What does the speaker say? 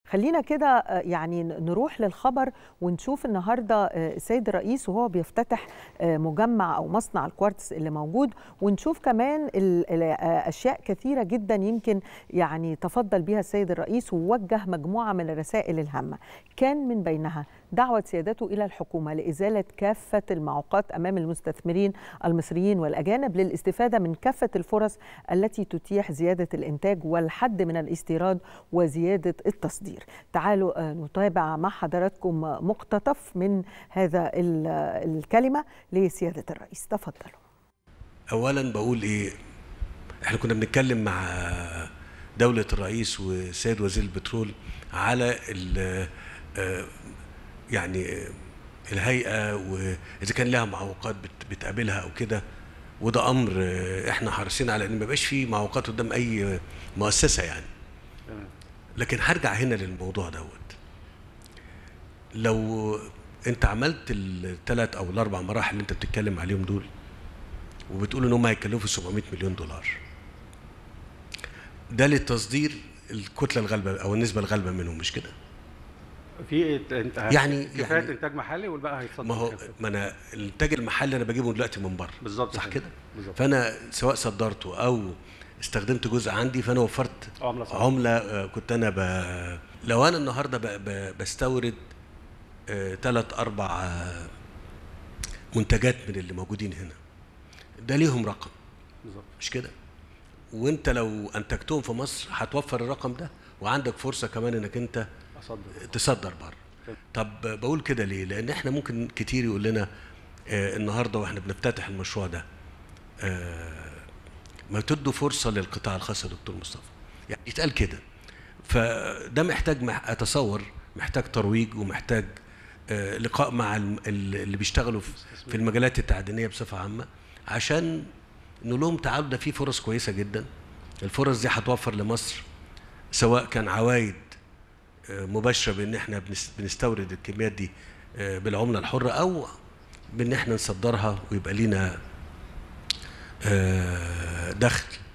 خلينا كده آه، يعني نروح للخبر ونشوف النهارده آه، السيد الرئيس وهو بيفتتح آه، مجمع او مصنع الكوارتز اللي موجود ونشوف كمان ال- ال- آه، اشياء كثيره جدا يمكن يعني تفضل بها السيد الرئيس ووجه مجموعه من الرسائل الهامه كان من بينها دعوة سيادته إلى الحكومة لإزالة كافة المعوقات أمام المستثمرين المصريين والأجانب للاستفادة من كافة الفرص التي تتيح زيادة الإنتاج والحد من الاستيراد وزيادة التصدير تعالوا آه، نتابع مع حضراتكم مقتطف من هذا ال- الكلمة لسيادة الرئيس تفضلوا اولا بقول ايه احنا كنا بنتكلم مع دولة الرئيس والسيد وزير البترول على ال- آه، يعني آه، الهيئة واذا كان لها معوقات بت- بتقابلها او كده وده امر آه، احنا حريصين على ان ما يبقاش فيه معوقات قدام اي مؤسسة يعني لكن هرجع هنا للموضوع دوت لو انت عملت الثلاث او الاربع مراحل اللي انت بتتكلم عليهم دول وبتقول ان هم هيكلفوا 700 مليون دولار ده للتصدير الكتله الغالبه او النسبه الغالبه منهم مش كده في انت يعني- كفايه يعني- انتاج محلي والباقي هيتصدر ما هو كافة. ما انا الانتاج المحلي انا بجيبه دلوقتي من بره بالظبط صح كده. كده بالظبط. فانا سواء صدرته او استخدمت جزء عندي فانا وفرت عملة صعبة. عمله آه، كنت انا ب... لو انا النهارده ب... ب... بستورد ثلاث اربع آه، منتجات من اللي موجودين هنا ده ليهم رقم بالظبط مش كده وانت لو انتجتهم في مصر هتوفر الرقم ده وعندك فرصه كمان انك انت اصدر تصدر بره طب بقول كده ليه لان احنا ممكن كتير يقول لنا آه النهارده واحنا بنفتتح المشروع ده آه ما تدوا فرصه للقطاع الخاص يا دكتور مصطفى يعني يتقال كده فده محتاج مح اتصور محتاج ترويج ومحتاج آه لقاء مع الم- ال- اللي بيشتغلوا في- في المجالات التعدينيه بصفه عامه عشان نقول لهم تعالوا ده في فرص كويسه جدا الفرص دي هتوفر لمصر سواء كان عوائد آه، مباشره بان احنا بنس- بنستورد الكميات دي آه، بالعمله الحره او بان احنا نصدرها ويبقى لينا آه، دخل